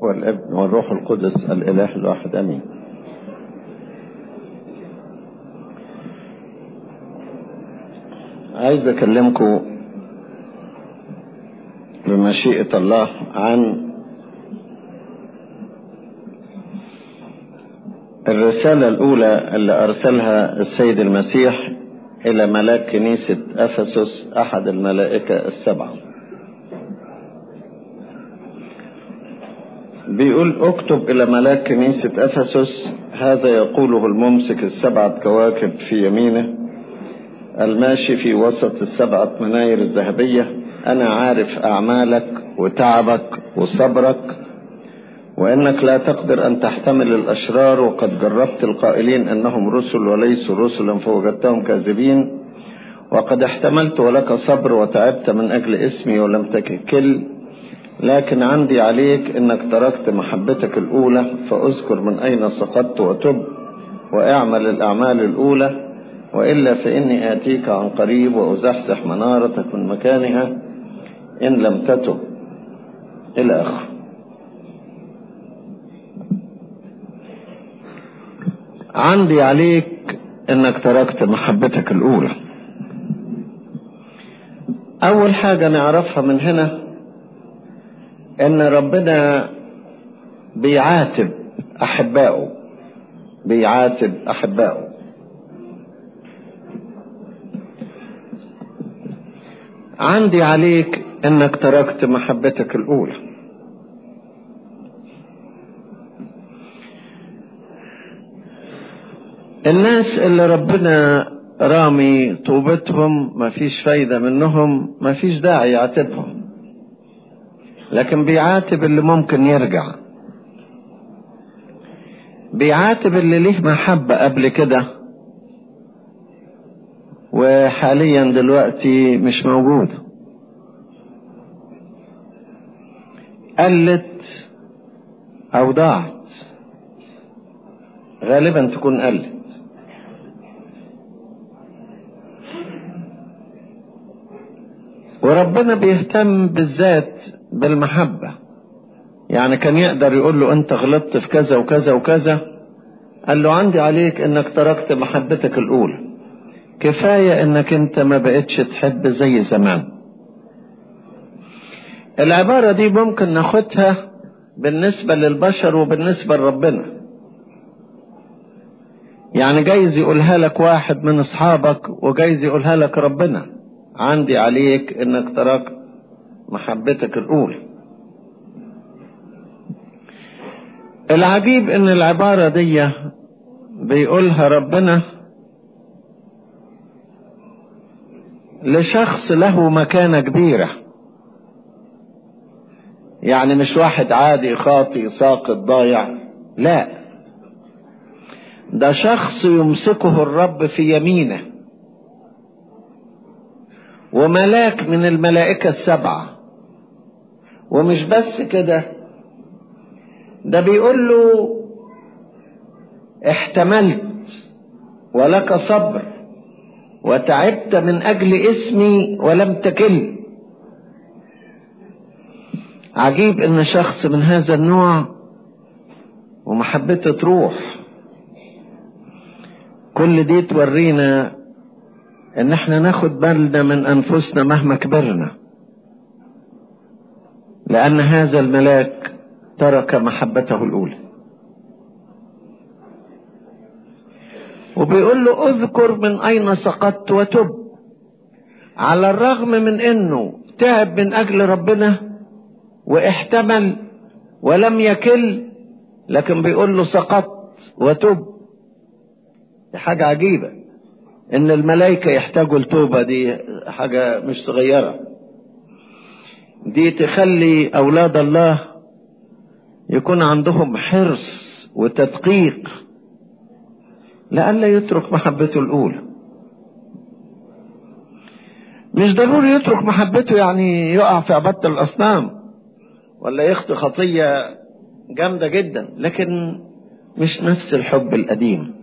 والابن والروح القدس الإله الواحد أمين عايز أكلمكم بمشيئة الله عن الرسالة الأولى اللي أرسلها السيد المسيح إلى ملاك كنيسة أفسس أحد الملائكة السبعة بيقول اكتب إلى ملاك كنيسة أفسس هذا يقوله الممسك السبعة كواكب في يمينه الماشي في وسط السبعة مناير الذهبية أنا عارف أعمالك وتعبك وصبرك وإنك لا تقدر أن تحتمل الأشرار وقد جربت القائلين أنهم رسل وليسوا رسلا فوجدتهم كاذبين وقد احتملت ولك صبر وتعبت من أجل اسمي ولم تكل لكن عندي عليك إنك تركت محبتك الأولى فأذكر من أين سقطت وتب وأعمل الأعمال الأولى وإلا فإني آتيك عن قريب وأزحزح منارتك من مكانها إن لم تتب إلى آخره عندي عليك انك تركت محبتك الاولى اول حاجة نعرفها من هنا ان ربنا بيعاتب احبائه بيعاتب احبائه عندي عليك انك تركت محبتك الاولى الناس اللي ربنا رامي طوبتهم ما فيش فايدة منهم ما فيش داعي يعاتبهم لكن بيعاتب اللي ممكن يرجع بيعاتب اللي ليه محبة قبل كده وحاليا دلوقتي مش موجودة قلت او ضاعت غالبا تكون قلت وربنا بيهتم بالذات بالمحبة يعني كان يقدر يقول له انت غلطت في كذا وكذا وكذا قال له عندي عليك انك تركت محبتك الاولى كفاية انك انت ما بقتش تحب زي زمان العبارة دي ممكن ناخدها بالنسبة للبشر وبالنسبة لربنا يعني جايز يقولها لك واحد من اصحابك وجايز يقولها لك ربنا عندي عليك انك تركت محبتك الاولى العجيب ان العبارة دي بيقولها ربنا لشخص له مكانة كبيرة يعني مش واحد عادي خاطي ساقط ضايع لا ده شخص يمسكه الرب في يمينه وملاك من الملائكة السبعة ومش بس كده ده بيقول له احتملت ولك صبر وتعبت من أجل اسمي ولم تكل عجيب ان شخص من هذا النوع ومحبته تروح كل دي تورينا ان احنا ناخد بالنا من انفسنا مهما كبرنا لان هذا الملاك ترك محبته الاولى وبيقول له اذكر من اين سقطت وتب على الرغم من انه تعب من اجل ربنا واحتمل ولم يكل لكن بيقول له سقطت وتب دي حاجة عجيبة ان الملائكة يحتاجوا التوبة دي حاجة مش صغيرة دي تخلي اولاد الله يكون عندهم حرص وتدقيق لئلا يترك محبته الاولى مش ضروري يترك محبته يعني يقع في عبادة الاصنام ولا يخطي خطية جامدة جدا لكن مش نفس الحب القديم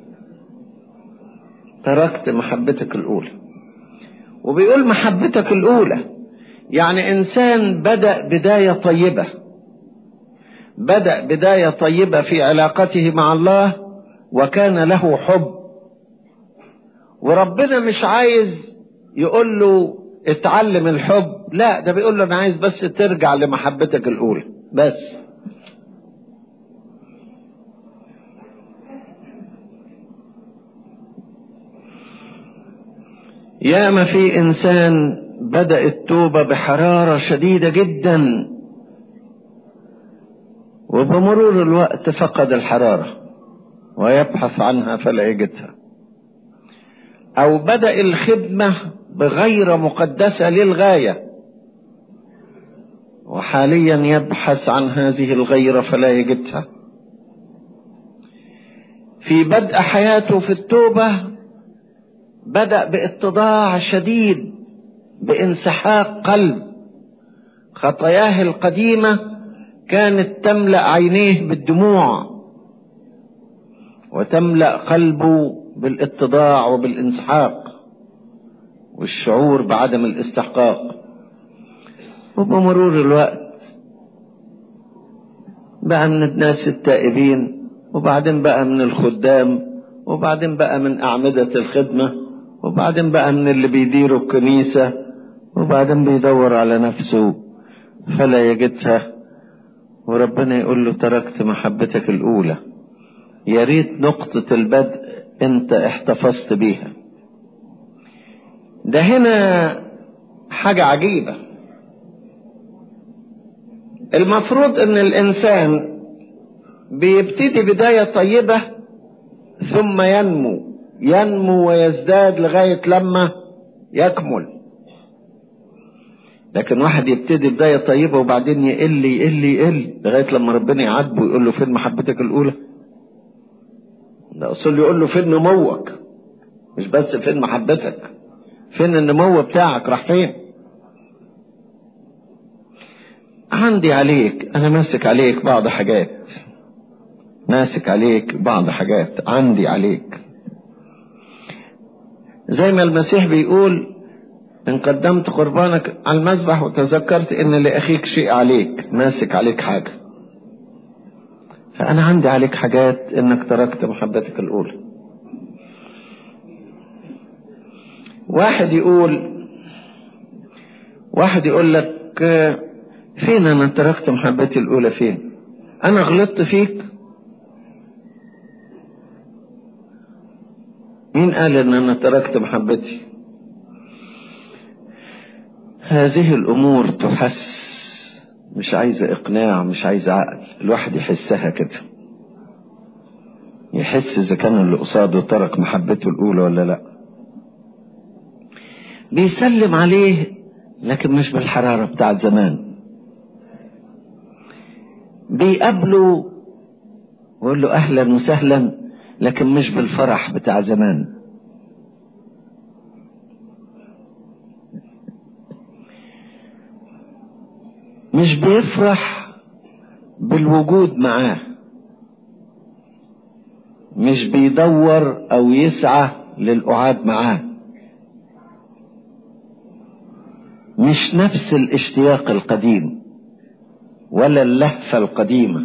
تركت محبتك الأولى وبيقول محبتك الأولى يعني إنسان بدأ بداية طيبة بدأ بداية طيبة في علاقته مع الله وكان له حب وربنا مش عايز يقول له اتعلم الحب لا ده بيقول له انا عايز بس ترجع لمحبتك الاولى بس ياما في انسان بدأ التوبة بحرارة شديدة جدا وبمرور الوقت فقد الحرارة ويبحث عنها فلا يجدها او بدأ الخدمة بغير مقدسة للغاية وحاليا يبحث عن هذه الغيرة فلا يجدها في بدء حياته في التوبة بدأ باتضاع شديد بانسحاق قلب خطاياه القديمة كانت تملأ عينيه بالدموع وتملأ قلبه بالاتضاع وبالانسحاق والشعور بعدم الاستحقاق وبمرور الوقت بقى من الناس التائبين وبعدين بقى من الخدام وبعدين بقى من أعمدة الخدمة وبعدين بقى من اللي بيديروا الكنيسة وبعدين بيدور على نفسه فلا يجدها وربنا يقول له تركت محبتك الأولى يا ريت نقطة البدء أنت احتفظت بيها ده هنا حاجة عجيبة المفروض ان الانسان بيبتدي بداية طيبة ثم ينمو ينمو ويزداد لغاية لما يكمل لكن واحد يبتدي بداية طيبة وبعدين يقل يقل يقل لغاية لما ربنا يعاتبه ويقول له فين محبتك الأولى ده أصل يقول له فين نموك مش بس فين محبتك فين النمو بتاعك راح فين عندي عليك انا ماسك عليك بعض حاجات ماسك عليك بعض حاجات عندي عليك زي ما المسيح بيقول ان قدمت قربانك على المذبح وتذكرت ان لاخيك شيء عليك ماسك عليك حاجه فانا عندي عليك حاجات انك تركت محبتك الاولى واحد يقول واحد يقول لك فين انا تركت محبتي الاولى فين انا غلطت فيك مين قال ان انا تركت محبتي هذه الامور تحس مش عايزة اقناع مش عايزة عقل الواحد يحسها كده يحس اذا كان اللي قصاده ترك محبته الاولى ولا لا بيسلم عليه لكن مش بالحرارة بتاع زمان بيقابله ويقول له اهلا وسهلا لكن مش بالفرح بتاع زمان مش بيفرح بالوجود معاه مش بيدور او يسعى للقعاد معاه مش نفس الاشتياق القديم ولا اللهفة القديمة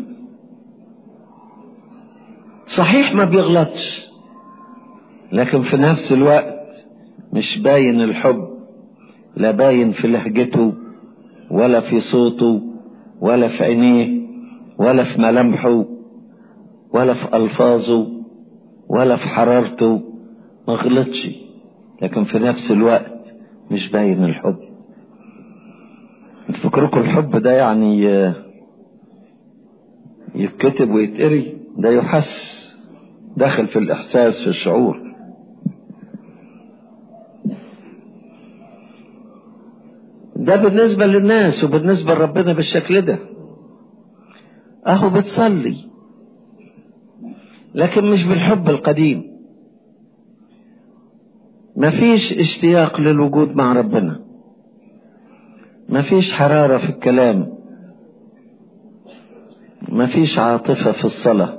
صحيح ما بيغلطش لكن في نفس الوقت مش باين الحب لا باين في لهجته ولا في صوته ولا في عينيه ولا في ملامحه ولا في ألفاظه ولا في حرارته ما غلطش لكن في نفس الوقت مش باين الحب تفكركم الحب ده يعني يتكتب ويتقري ده يحس داخل في الإحساس في الشعور ده بالنسبة للناس وبالنسبة لربنا بالشكل ده اهو بتصلي لكن مش بالحب القديم مفيش اشتياق للوجود مع ربنا مفيش حرارة في الكلام مفيش عاطفة في الصلاة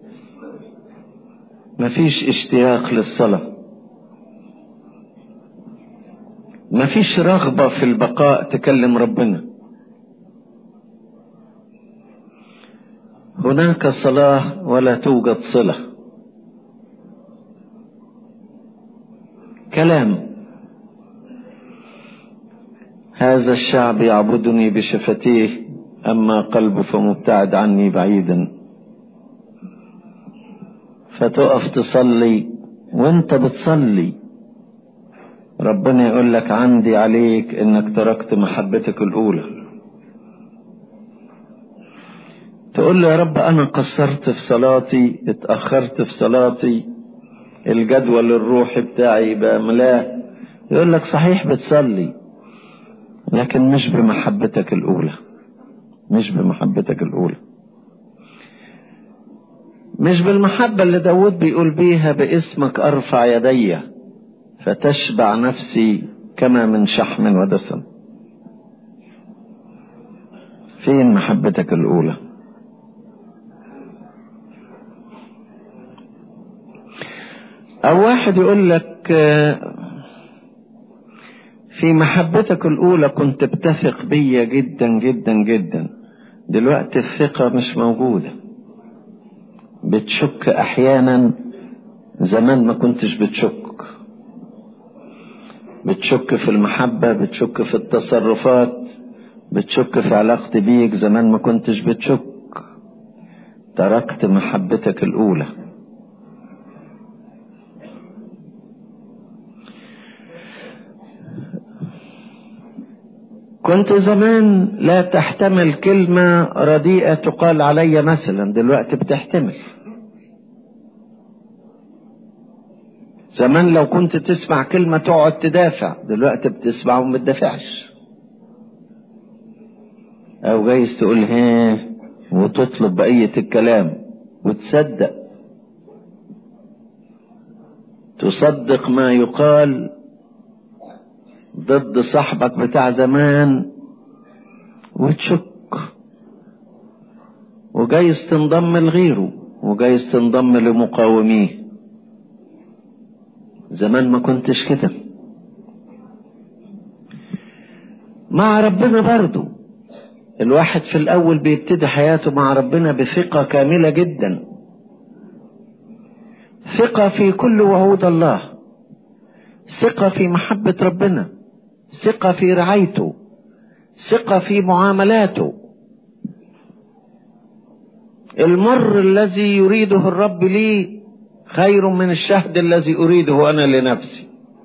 مفيش اشتياق للصلاة مفيش رغبة في البقاء تكلم ربنا هناك صلاة ولا توجد صلة كلام هذا الشعب يعبدني بشفتيه أما قلبه فمبتعد عني بعيدا فتقف تصلي وانت بتصلي ربنا يقول لك عندي عليك انك تركت محبتك الاولى تقول له يا رب انا قصرت في صلاتي اتأخرت في صلاتي الجدول الروحي بتاعي يبقى ملاه يقول لك صحيح بتصلي لكن مش بمحبتك الاولى مش بمحبتك الاولى مش بالمحبة اللي داود بيقول بيها باسمك ارفع يدي فتشبع نفسي كما من شحم ودسم فين محبتك الاولى او واحد يقول لك في محبتك الاولى كنت بتثق بيا جدا جدا جدا دلوقتي الثقة مش موجودة بتشك احيانا زمان ما كنتش بتشك بتشك في المحبة بتشك في التصرفات بتشك في علاقتي بيك زمان ما كنتش بتشك تركت محبتك الاولى كنت زمان لا تحتمل كلمة رديئة تقال علي مثلا دلوقتي بتحتمل زمان لو كنت تسمع كلمة تقعد تدافع دلوقتي بتسمع وما بتدافعش او جايز تقول ها وتطلب بقية الكلام وتصدق تصدق ما يقال ضد صاحبك بتاع زمان وتشك وجايز تنضم لغيره وجايز تنضم لمقاوميه زمان ما كنتش كده مع ربنا برضو الواحد في الاول بيبتدي حياته مع ربنا بثقة كاملة جدا ثقة في كل وعود الله ثقة في محبة ربنا ثقة في رعايته ثقة في معاملاته المر الذي يريده الرب لي خير من الشهد الذي أريده أنا لنفسي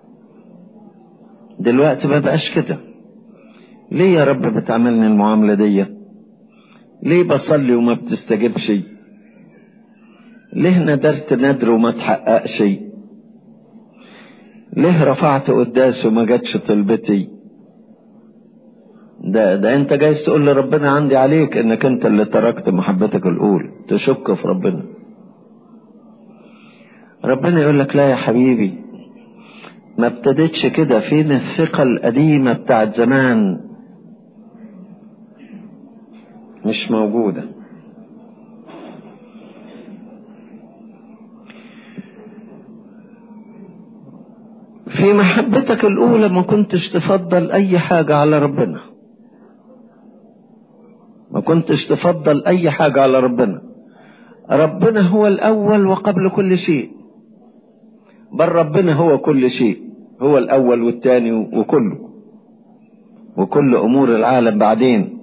دلوقتي ما بقاش كده ليه يا رب بتعملني المعاملة دي ليه بصلي وما بتستجبش ليه ندرت ندر وما تحققش ليه رفعت قداس وما جاتش طلبتي ده ده انت جايز تقول لربنا عندي عليك انك انت اللي تركت محبتك الاولى تشك في ربنا ربنا يقول لك لا يا حبيبي ما ابتدتش كده فين الثقة القديمة بتاعت زمان مش موجودة في محبتك الأولى ما كنتش تفضل أي حاجة على ربنا ما كنتش تفضل أي حاجة على ربنا ربنا هو الأول وقبل كل شيء بل ربنا هو كل شيء هو الأول والثاني وكله وكل أمور العالم بعدين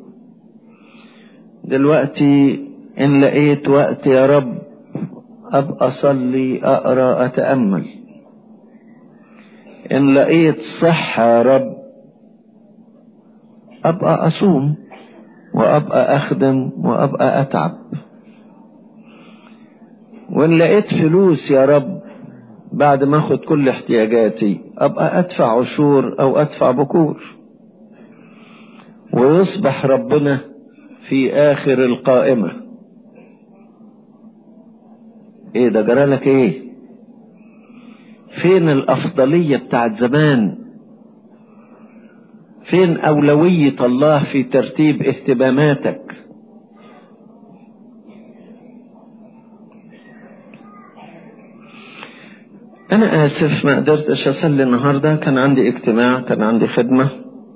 دلوقتي إن لقيت وقت يا رب أبقى أصلي أقرأ أتأمل إن لقيت صحة يا رب أبقى أصوم وأبقى أخدم وأبقى أتعب وإن لقيت فلوس يا رب بعد ما أخد كل احتياجاتي أبقى أدفع عشور أو أدفع بكور ويصبح ربنا في آخر القائمة إيه ده جرالك إيه فين الأفضلية بتاعت زمان فين أولوية الله في ترتيب اهتماماتك أنا آسف ما قدرتش أصلي النهاردة كان عندي اجتماع كان عندي خدمة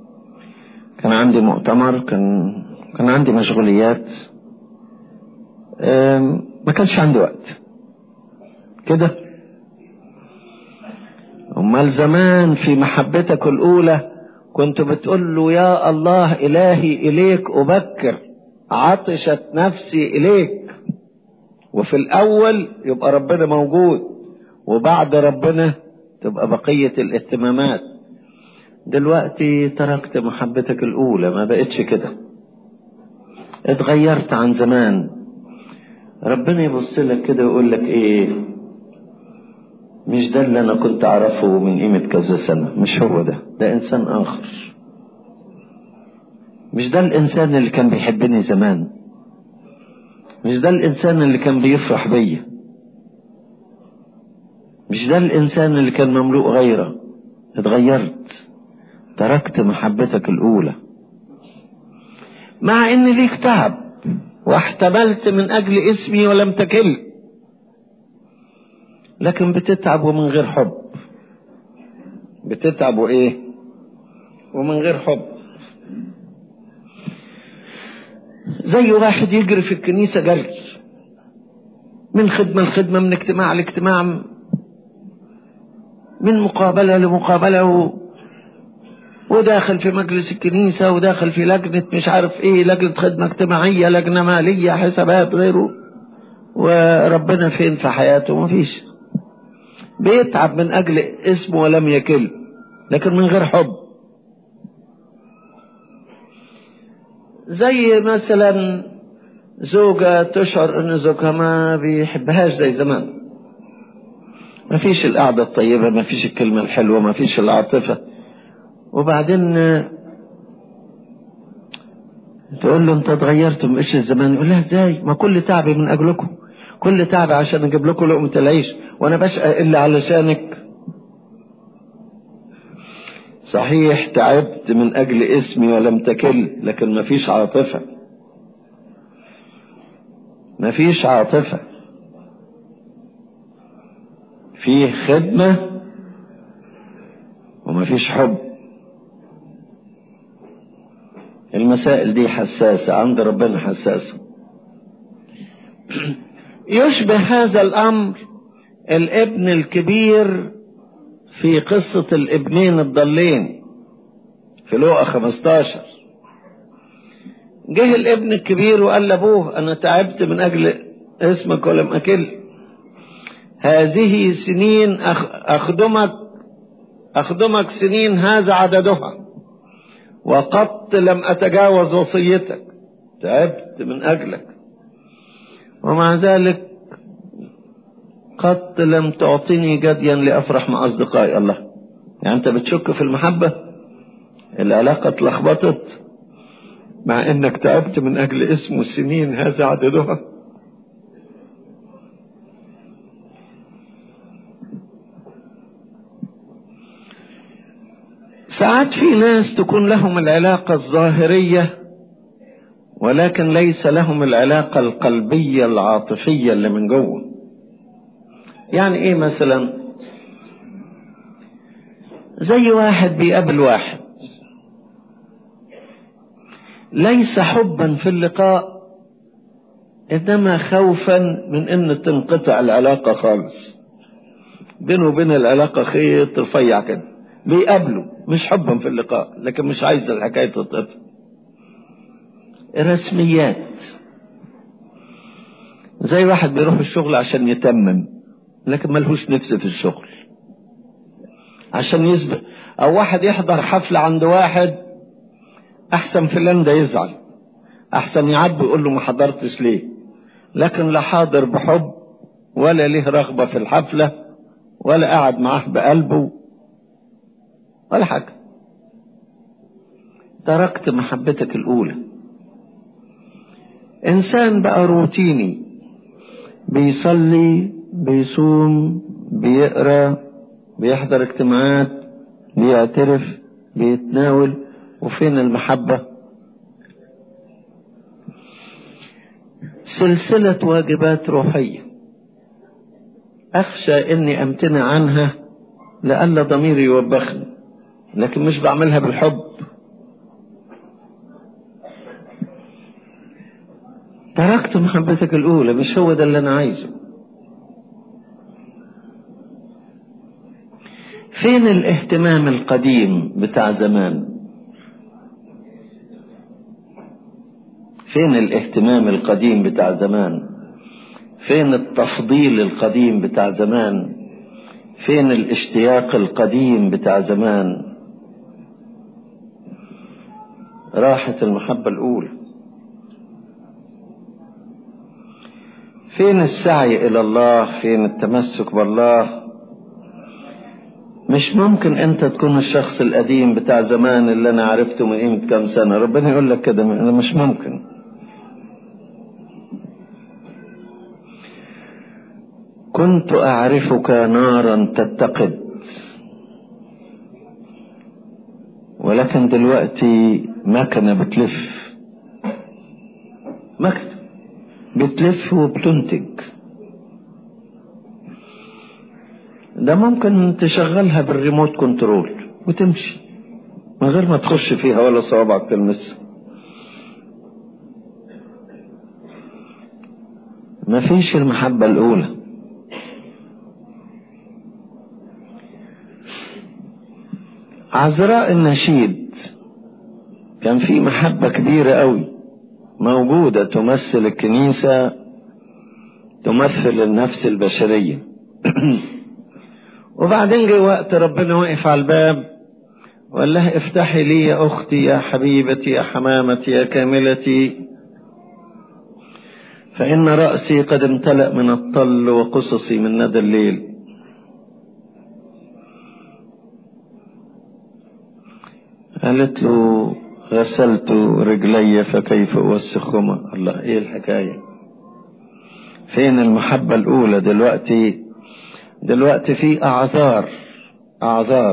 كان عندي مؤتمر كان كان عندي مشغوليات ما كانش عنده وقت كده امال زمان في محبتك الاولى كنت بتقول له يا الله الهي اليك ابكر عطشت نفسي اليك وفي الاول يبقى ربنا موجود وبعد ربنا تبقى بقية الاهتمامات دلوقتي تركت محبتك الاولى ما بقتش كده اتغيرت عن زمان ربنا يبص لك كده ويقول لك ايه مش ده اللي انا كنت اعرفه من قيمة كذا سنة مش هو ده ده انسان اخر مش ده الانسان اللي كان بيحبني زمان مش ده الانسان اللي كان بيفرح بيا مش ده الانسان اللي كان مملوء غيره اتغيرت تركت محبتك الاولى مع ان ليك تعب واحتملت من اجل اسمي ولم تكل لكن بتتعب ومن غير حب بتتعب وايه ومن غير حب زي واحد يجري في الكنيسة جري من خدمة لخدمة من اجتماع لاجتماع من مقابلة لمقابلة و... وداخل في مجلس الكنيسة وداخل في لجنة مش عارف ايه لجنة خدمة اجتماعية لجنة مالية حسابات غيره وربنا فين في حياته مفيش بيتعب من اجل اسمه ولم يكل لكن من غير حب زي مثلا زوجة تشعر ان زوجها ما بيحبهاش زي زمان ما فيش القعدة الطيبة ما فيش الكلمة الحلوة ما فيش العاطفة وبعدين تقول له انت اتغيرت مش الزمان يقول لها ازاي ما كل تعبي من اجلكم كل تعبي عشان اجيب لكم لقمة العيش وانا بشقى الا علشانك صحيح تعبت من اجل اسمي ولم تكل لكن ما فيش عاطفة ما فيش عاطفة فيه خدمة وما فيش حب المسائل دي حساسة عند ربنا حساسة يشبه هذا الأمر الابن الكبير في قصة الابنين الضالين في لوقا 15 جه الابن الكبير وقال لابوه انا تعبت من اجل اسمك ولم اكل هذه سنين اخدمك اخدمك سنين هذا عددها وقط لم اتجاوز وصيتك تعبت من اجلك ومع ذلك قط لم تعطني جديا لافرح مع اصدقائي الله يعني انت بتشك في المحبة العلاقة اتلخبطت مع انك تعبت من اجل اسم السنين هذا عددها ساعات في ناس تكون لهم العلاقة الظاهرية ولكن ليس لهم العلاقة القلبية العاطفية اللي من جوه يعني ايه مثلا زي واحد بيقابل واحد ليس حبا في اللقاء انما خوفا من ان تنقطع العلاقة خالص بينه وبين العلاقة خيط رفيع كده بيقابله مش حبا في اللقاء لكن مش عايز الحكاية تتقطع رسميات زي واحد بيروح الشغل عشان يتمم لكن ملهوش نفس في الشغل عشان يسبق او واحد يحضر حفلة عند واحد احسن فلان ده يزعل احسن يعب يقول له ما حضرتش ليه لكن لا حاضر بحب ولا ليه رغبة في الحفلة ولا قاعد معاه بقلبه ولا حاجة تركت محبتك الأولى إنسان بقى روتيني بيصلي بيصوم بيقرأ بيحضر اجتماعات بيعترف بيتناول وفين المحبة سلسلة واجبات روحية أخشى إني أمتنع عنها لألا ضميري يوبخني لكن مش بعملها بالحب تركت محبتك الأولى مش هو ده اللي أنا عايزه فين الاهتمام القديم بتاع زمان فين الاهتمام القديم بتاع زمان فين التفضيل القديم بتاع زمان فين الاشتياق القديم بتاع زمان راحت المحبة الأولى فين السعي إلى الله فين التمسك بالله مش ممكن انت تكون الشخص القديم بتاع زمان اللي انا عرفته من قيمة كام سنة ربنا يقول لك كده انا مش ممكن كنت اعرفك نارا تتقد ولكن دلوقتي مكنة بتلف مكنة بتلف وبتنتج ده ممكن تشغلها بالريموت كنترول وتمشي من غير ما تخش فيها ولا صوابعك تلمسها مفيش المحبة الأولى عذراء النشيد كان في محبة كبيرة قوي موجودة تمثل الكنيسة تمثل النفس البشرية وبعدين جه وقت ربنا وقف على الباب وقال لها افتحي لي يا اختي يا حبيبتي يا حمامتي يا كاملتي فان راسي قد امتلا من الطل وقصصي من ندى الليل قالت له غسلت رجلي فكيف اوسخهما الله ايه الحكايه فين المحبه الاولى دلوقتي دلوقتي في اعذار اعذار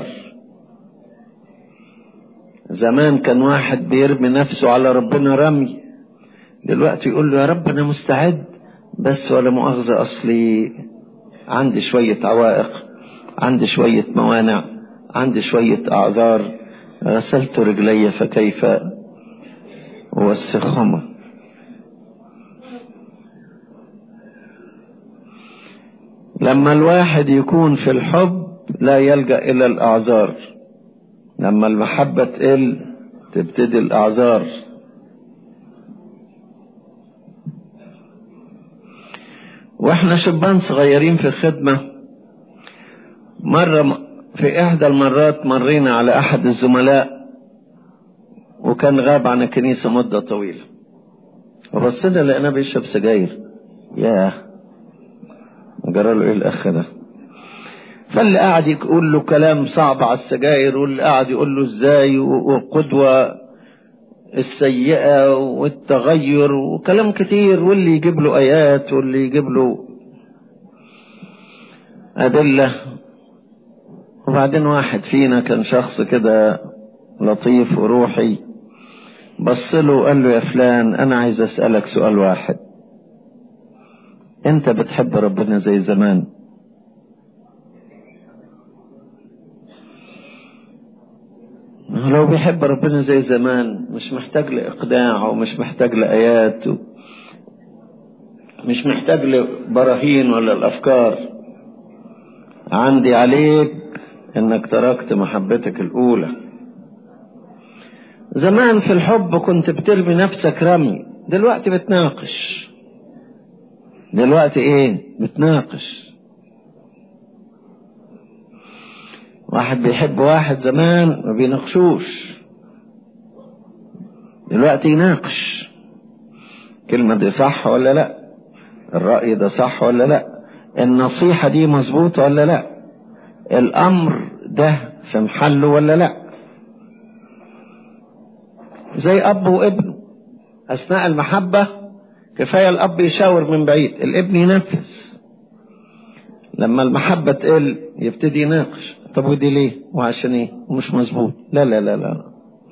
زمان كان واحد بيرمي نفسه على ربنا رمي دلوقتي يقول له يا رب انا مستعد بس ولا مؤاخذة اصلي عندي شوية عوائق عندي شوية موانع عندي شوية اعذار غسلت رجلي فكيف اوسخهما لما الواحد يكون في الحب لا يلجأ إلى الأعذار لما المحبة تقل تبتدي الأعذار واحنا شبان صغيرين في الخدمة مرة في إحدى المرات مرينا على أحد الزملاء وكان غاب عن الكنيسة مدة طويلة وبصينا لقيناه بيشرب سجاير ياه جرى له ايه الاخ ده فاللي قاعد يقول له كلام صعب على السجاير واللي قاعد يقول له ازاي والقدوة السيئة والتغير وكلام كتير واللي يجيب له ايات واللي يجيب له ادلة وبعدين واحد فينا كان شخص كده لطيف وروحي بص له وقال له يا فلان انا عايز اسألك سؤال واحد انت بتحب ربنا زي زمان لو بيحب ربنا زي زمان مش محتاج لإقناع ومش محتاج لآيات مش محتاج لبراهين ولا الأفكار عندي عليك انك تركت محبتك الأولى زمان في الحب كنت بترمي نفسك رمي دلوقتي بتناقش دلوقتي ايه بتناقش واحد بيحب واحد زمان ما بيناقشوش دلوقتي يناقش كلمة دي صح ولا لا الرأي ده صح ولا لا النصيحة دي مظبوطة ولا لا الأمر ده في محله ولا لا زي أب وابنه أثناء المحبة كفاية الأب يشاور من بعيد الابن ينفذ لما المحبة تقل يبتدي يناقش طب ودي ليه وعشان ايه ومش مظبوط لا لا لا لا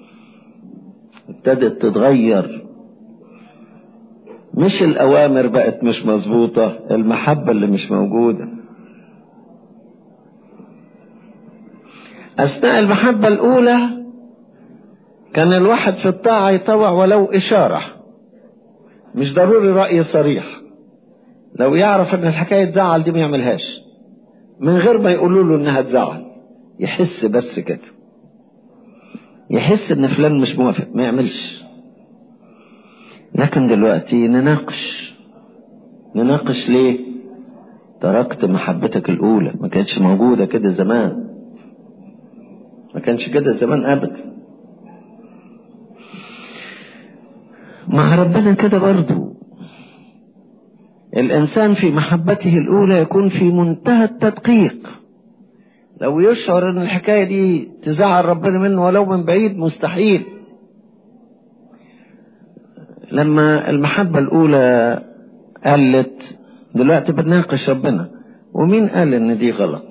ابتدت تتغير مش الأوامر بقت مش مظبوطة المحبة اللي مش موجودة أثناء المحبة الأولى كان الواحد في الطاعة يطوع ولو إشارة مش ضروري رأي صريح لو يعرف ان الحكاية تزعل دي ما يعملهاش من غير ما يقولوا له انها تزعل يحس بس كده يحس ان فلان مش موافق ما يعملش لكن دلوقتي نناقش نناقش ليه تركت محبتك الاولى ما كانتش موجودة كده زمان ما كانش كده زمان ابدا مع ربنا كده برضو الانسان في محبته الاولى يكون في منتهى التدقيق لو يشعر ان الحكاية دي تزعل ربنا منه ولو من بعيد مستحيل لما المحبة الاولى قلت دلوقتي بنناقش ربنا ومين قال ان دي غلط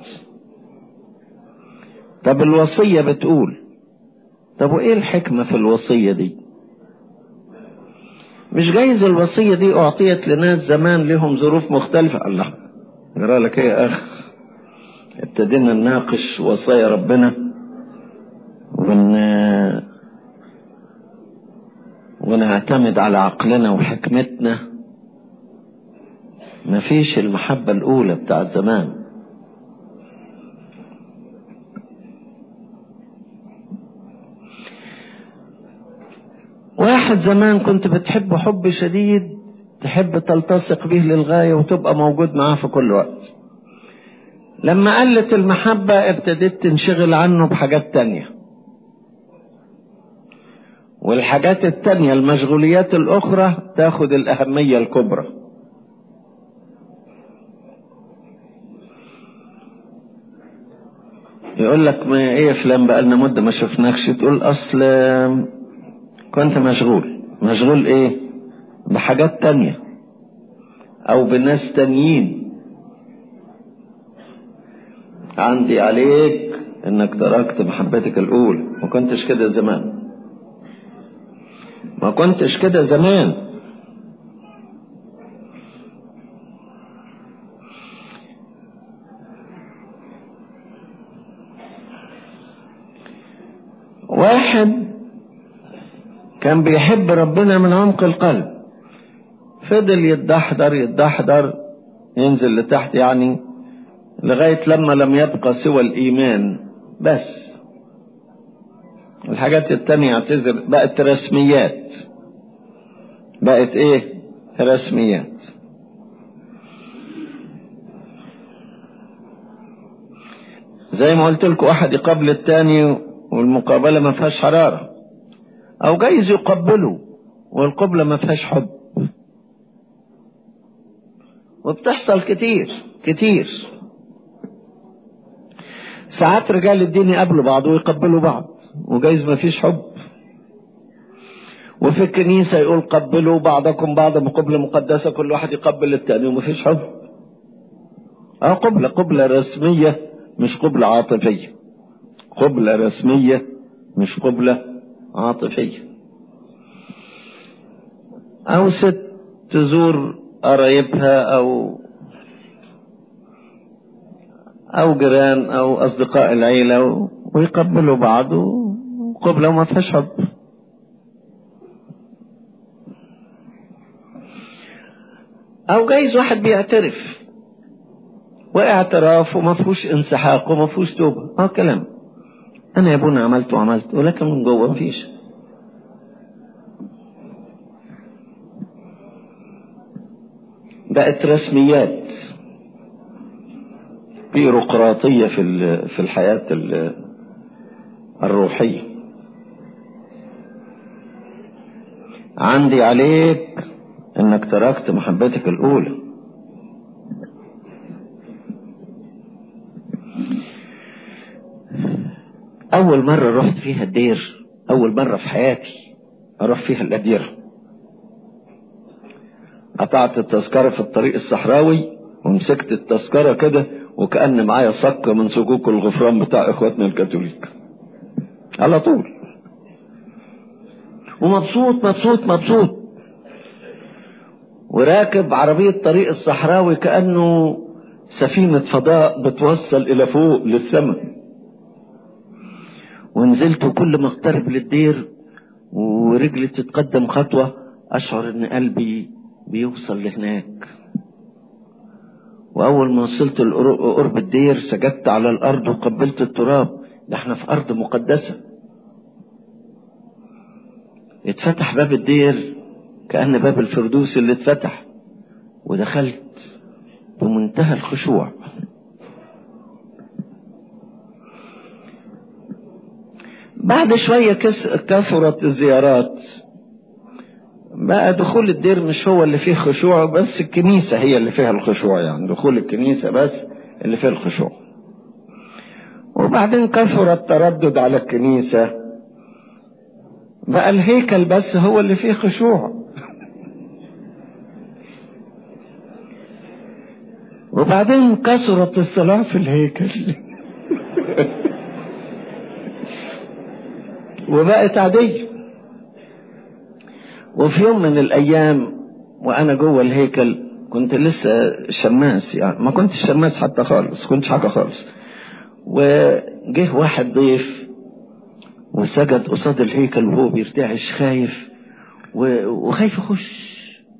طب الوصية بتقول طب وايه الحكمة في الوصية دي مش جايز الوصية دي اعطيت لناس زمان لهم ظروف مختلفة الله يرى لك ايه يا اخ ابتدينا نناقش وصايا ربنا ون ونعتمد على عقلنا وحكمتنا مفيش المحبة الأولى بتاعت زمان واحد زمان كنت بتحبه حب شديد تحب تلتصق به للغاية وتبقى موجود معاه في كل وقت لما قلت المحبة ابتديت تنشغل عنه بحاجات تانية والحاجات التانية المشغوليات الأخرى تاخد الأهمية الكبرى يقول لك ما ايه فلان بقى لنا مدة ما شفناكش تقول اصل كنت مشغول مشغول ايه بحاجات تانية او بناس تانيين عندي عليك انك تركت محبتك الاولى ما كنتش كده زمان ما كنتش كده زمان واحد كان بيحب ربنا من عمق القلب فضل يتدحضر يتدحضر ينزل لتحت يعني لغاية لما لم يبقى سوى الإيمان بس الحاجات التانية اعتذر بقت رسميات بقت ايه رسميات زي ما قلت لكم واحد يقابل التاني والمقابلة ما فيهاش حرارة او جايز يقبله والقبلة ما فيهاش حب وبتحصل كتير كتير ساعات رجال الدين يقابلوا بعض ويقبلوا بعض وجايز ما فيش حب وفي الكنيسة يقول قبلوا بعضكم بعضا بقبلة مقدسة كل واحد يقبل التاني وما فيش حب اه قبلة قبلة رسمية مش قبلة عاطفية قبلة رسمية مش قبلة عاطفية أو ست تزور قرايبها أو أو جيران أو أصدقاء العيلة ويقبلوا بعض وقبلة وما فيهاش حب أو جايز واحد بيعترف واعتراف وما فيهوش انسحاق وما فيهوش توبة اه كلام انا يا ابونا عملت وعملت ولكن من جوه ما فيش بقت رسميات بيروقراطية في في الحياة الروحية عندي عليك انك تركت محبتك الاولى اول مرة رحت فيها الدير اول مرة في حياتي اروح فيها الاديرة قطعت التذكرة في الطريق الصحراوي ومسكت التذكرة كده وكأن معايا صك من صكوك الغفران بتاع اخواتنا الكاثوليك على طول ومبسوط مبسوط مبسوط وراكب عربية طريق الصحراوي كأنه سفينة فضاء بتوصل إلى فوق للسماء ونزلت وكل ما اقترب للدير ورجلي تتقدم خطوة اشعر ان قلبي بيوصل لهناك واول ما وصلت قرب الدير سجدت على الارض وقبلت التراب ده احنا في ارض مقدسة اتفتح باب الدير كأن باب الفردوس اللي اتفتح ودخلت بمنتهى الخشوع بعد شوية كثرت الزيارات بقى دخول الدير مش هو اللي فيه خشوع بس الكنيسة هي اللي فيها الخشوع يعني دخول الكنيسة بس اللي فيه الخشوع وبعدين كثر التردد على الكنيسة بقى الهيكل بس هو اللي فيه خشوع وبعدين كثرت الصلاة في الهيكل وبقت عادية وفي يوم من الأيام وأنا جوه الهيكل كنت لسه شماس يعني ما كنتش شماس حتى خالص كنتش حاجة خالص وجه واحد ضيف وسجد قصاد الهيكل وهو بيرتعش خايف وخايف يخش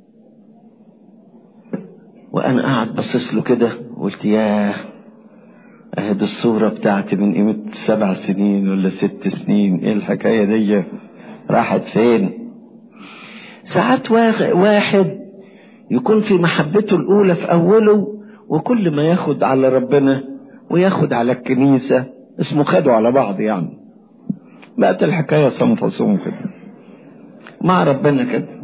وانا قاعد باصص له كده قلت ياه اهي الصورة بتاعتي من قيمة سبع سنين ولا ست سنين ايه الحكاية دي راحت فين ساعات واحد يكون في محبته الاولى في اوله وكل ما ياخد على ربنا وياخد على الكنيسة اسمه خدوا على بعض يعني بقت الحكاية صنف صوم كده مع ربنا كده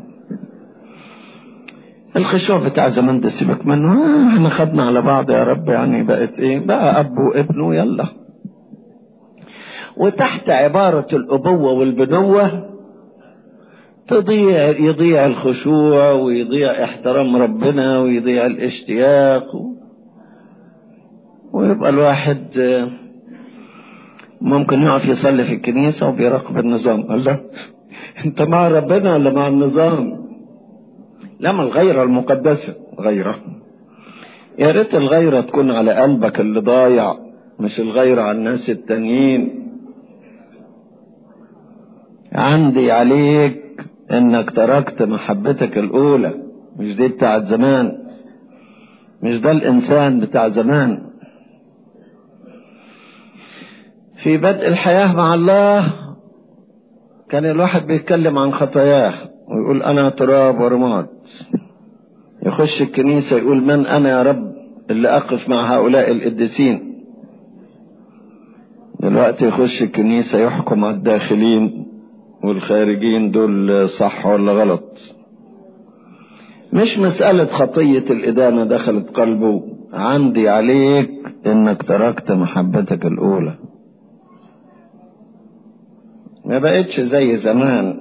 الخشوع بتاع زمان ده سيبك منه آه احنا خدنا على بعض يا رب يعني بقت ايه بقى اب وابن يلا وتحت عبارة الأبوة والبنوة تضيع يضيع الخشوع ويضيع احترام ربنا ويضيع الاشتياق و... ويبقى الواحد ممكن يقف يصلي في الكنيسة وبيراقب النظام الله انت مع ربنا ولا مع النظام لما الغيرة المقدسة غيرة يا ريت الغيرة تكون على قلبك اللي ضايع مش الغيرة على الناس التانيين عندي عليك انك تركت محبتك الاولى مش دي بتاعت زمان مش ده الانسان بتاع زمان في بدء الحياة مع الله كان الواحد بيتكلم عن خطاياه ويقول انا تراب ورماد يخش الكنيسة يقول من انا يا رب اللي اقف مع هؤلاء القديسين دلوقتي يخش الكنيسة يحكم على الداخلين والخارجين دول صح ولا غلط مش مسألة خطية الإدانة دخلت قلبه عندي عليك انك تركت محبتك الأولى ما بقتش زي زمان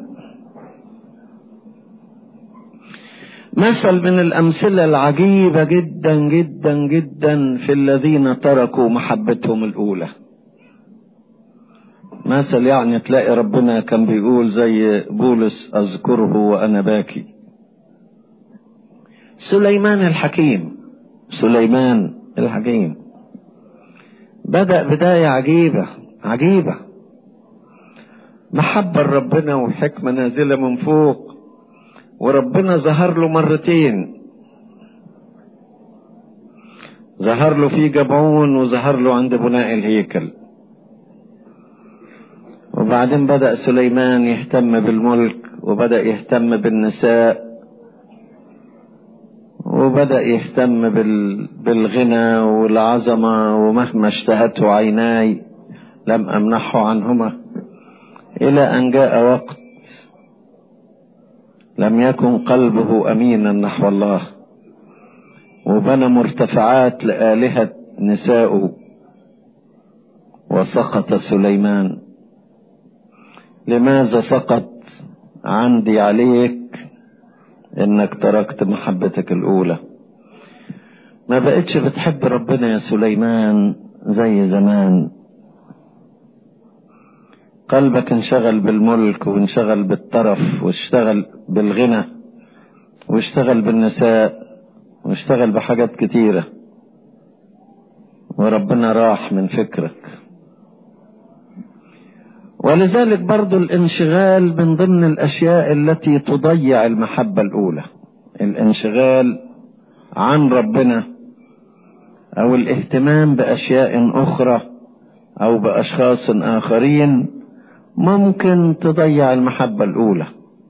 مثل من الأمثلة العجيبة جدا جدا جدا في الذين تركوا محبتهم الأولى مثل يعني تلاقي ربنا كان بيقول زي بولس أذكره وأنا باكي سليمان الحكيم سليمان الحكيم بدأ بداية عجيبة عجيبة محبة ربنا وحكمة نازلة من فوق وربنا ظهر له مرتين ظهر له في جبعون وظهر له عند بناء الهيكل وبعدين بدأ سليمان يهتم بالملك وبدأ يهتم بالنساء وبدأ يهتم بال... بالغنى والعظمة ومهما اشتهته عيناي لم أمنحه عنهما إلى أن جاء وقت لم يكن قلبه أمينا نحو الله وبنى مرتفعات لآلهة نساؤه وسقط سليمان لماذا سقط عندي عليك انك تركت محبتك الاولى ما بقتش بتحب ربنا يا سليمان زي زمان قلبك انشغل بالملك وانشغل بالطرف واشتغل بالغنى واشتغل بالنساء واشتغل بحاجات كتيرة وربنا راح من فكرك ولذلك برضو الانشغال من ضمن الأشياء التي تضيع المحبة الأولى الانشغال عن ربنا أو الاهتمام بأشياء أخرى أو بأشخاص آخرين ممكن تضيع المحبة الأولى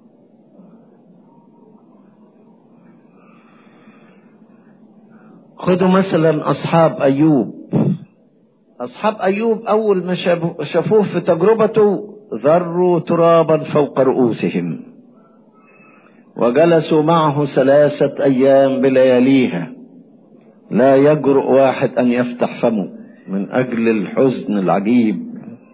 خذوا مثلا أصحاب أيوب أصحاب أيوب أول ما شافوه في تجربته ذروا ترابا فوق رؤوسهم وجلسوا معه ثلاثة أيام بلياليها لا يجرؤ واحد أن يفتح فمه من أجل الحزن العجيب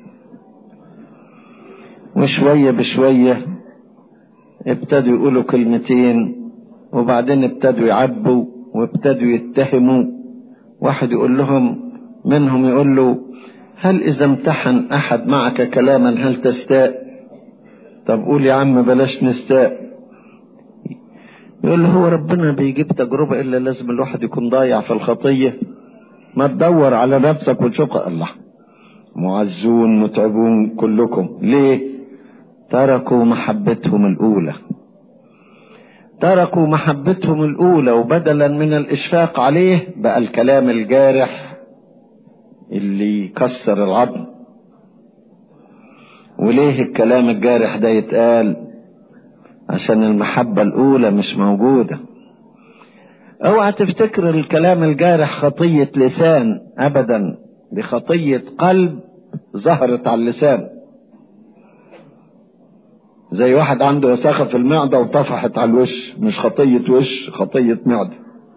وشوية بشوية ابتدوا يقولوا كلمتين وبعدين ابتدوا يعبوا وابتدوا يتهموا واحد يقول لهم منهم يقول له هل إذا امتحن أحد معك كلاما هل تستاء طب قول يا عم بلاش نستاء يقول له هو ربنا بيجيب تجربة إلا لازم الواحد يكون ضايع في الخطية ما تدور على نفسك وتشوف الله معزون متعبون كلكم ليه تركوا محبتهم الأولى تركوا محبتهم الأولى وبدلا من الإشفاق عليه بقى الكلام الجارح اللي يكسر العظم وليه الكلام الجارح ده يتقال عشان المحبة الأولى مش موجودة اوعى تفتكر الكلام الجارح خطية لسان أبدا دي خطية قلب ظهرت على اللسان زي واحد عنده وساخة في المعدة وطفحت على الوش مش خطية وش خطية معدة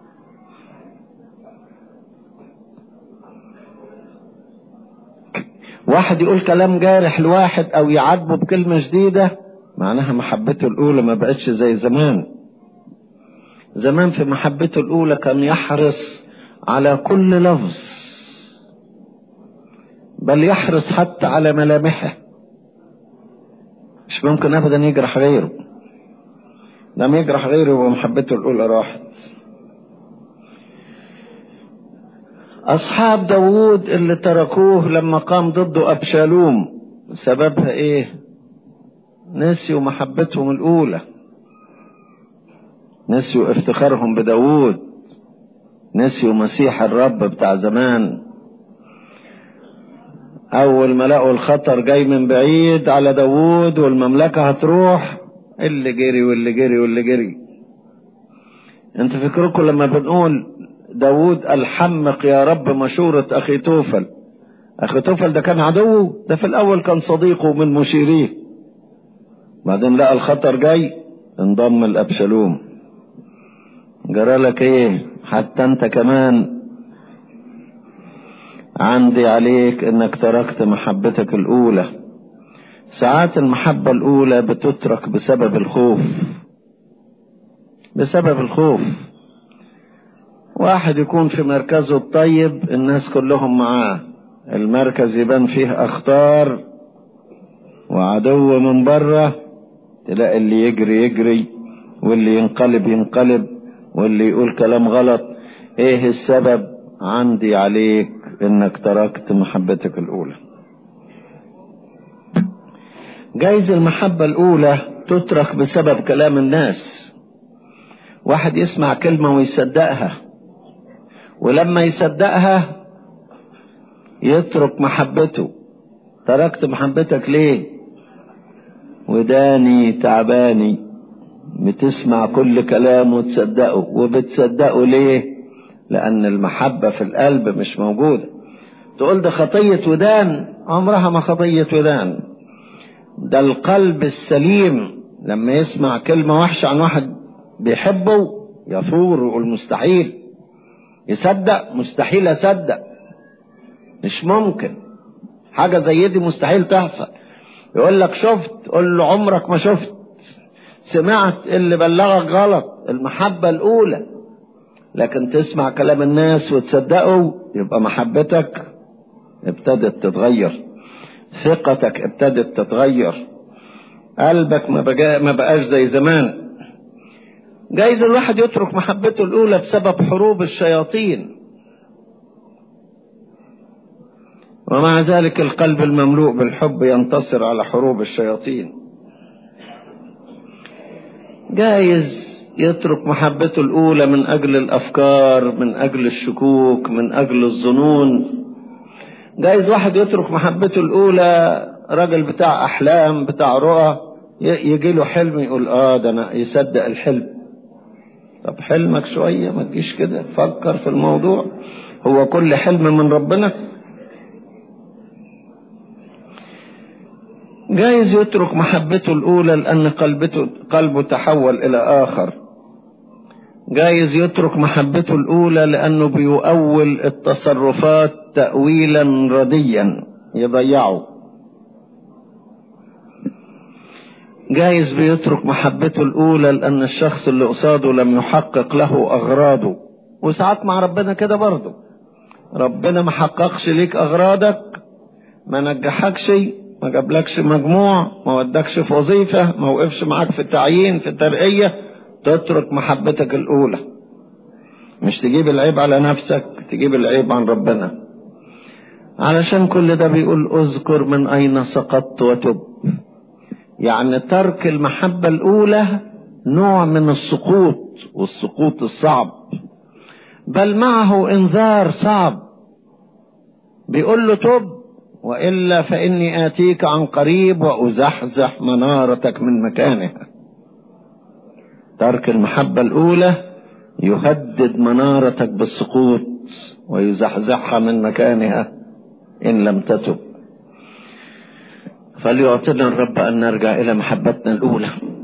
واحد يقول كلام جارح لواحد او يعاتبه بكلمة جديدة معناها محبته الاولى ما بقتش زي زمان زمان في محبته الاولى كان يحرص على كل لفظ بل يحرص حتى على ملامحه مش ممكن ابدا يجرح غيره لما يجرح غيره ومحبته الاولى راحت اصحاب داوود اللي تركوه لما قام ضده ابشالوم سببها ايه نسيوا محبتهم الاولى نسيوا افتخارهم بداوود نسيوا مسيح الرب بتاع زمان اول ما لقوا الخطر جاي من بعيد على داوود والمملكة هتروح اللي جري واللي جري واللي جري انت فكركم لما بنقول داوود الحمق يا رب مشورة اخي توفل اخي توفل ده كان عدوه ده في الاول كان صديقه من مشيريه بعدين لقى الخطر جاي انضم الابشالوم جرى لك ايه حتى انت كمان عندي عليك انك تركت محبتك الاولى ساعات المحبة الاولى بتترك بسبب الخوف بسبب الخوف واحد يكون في مركزه الطيب الناس كلهم معاه المركز يبان فيه اخطار وعدو من بره تلاقي اللي يجري يجري واللي ينقلب ينقلب واللي يقول كلام غلط ايه السبب عندي عليك انك تركت محبتك الاولى جايز المحبة الاولى تترك بسبب كلام الناس واحد يسمع كلمة ويصدقها ولما يصدقها يترك محبته تركت محبتك ليه وداني تعباني بتسمع كل كلام وتصدقه وبتصدقه ليه لأن المحبة في القلب مش موجودة تقول ده خطية ودان عمرها ما خطية ودان ده القلب السليم لما يسمع كلمة وحشة عن واحد بيحبه يثور ويقول مستحيل يصدق مستحيل أصدق مش ممكن حاجة زي دي مستحيل تحصل يقول لك شفت قول له عمرك ما شفت سمعت اللي بلغك غلط المحبة الأولى لكن تسمع كلام الناس وتصدقه يبقى محبتك ابتدت تتغير ثقتك ابتدت تتغير قلبك ما, بقى ما بقاش زي زمان جايز الواحد يترك محبته الأولى بسبب حروب الشياطين ومع ذلك القلب المملوء بالحب ينتصر على حروب الشياطين جايز يترك محبته الأولى من أجل الأفكار من أجل الشكوك من أجل الظنون جايز واحد يترك محبته الأولى راجل بتاع أحلام بتاع رؤى يجي له حلم يقول آه ده أنا يصدق الحلم طب حلمك شوية ما تجيش كده فكر في الموضوع هو كل حلم من ربنا جايز يترك محبته الأولى لأن قلبته قلبه تحول إلى آخر جايز يترك محبته الأولى لأنه بيؤول التصرفات تأويلا رديا يضيعه جايز بيترك محبته الأولى لأن الشخص اللي قصاده لم يحقق له أغراضه وساعات مع ربنا كده برضه ربنا ما حققش ليك أغراضك ما نجحكش ما جابلكش مجموع ما ودكش في وظيفة ما وقفش معاك في التعيين في الترقية تترك محبتك الأولى مش تجيب العيب على نفسك تجيب العيب عن ربنا علشان كل ده بيقول اذكر من أين سقطت وتب يعني ترك المحبة الأولى نوع من السقوط والسقوط الصعب بل معه انذار صعب بيقول له تب وإلا فإني آتيك عن قريب وأزحزح منارتك من مكانها ترك المحبة الأولى يهدد منارتك بالسقوط ويزحزحها من مكانها إن لم تتب فليعطينا الرب أن نرجع إلى محبتنا الأولى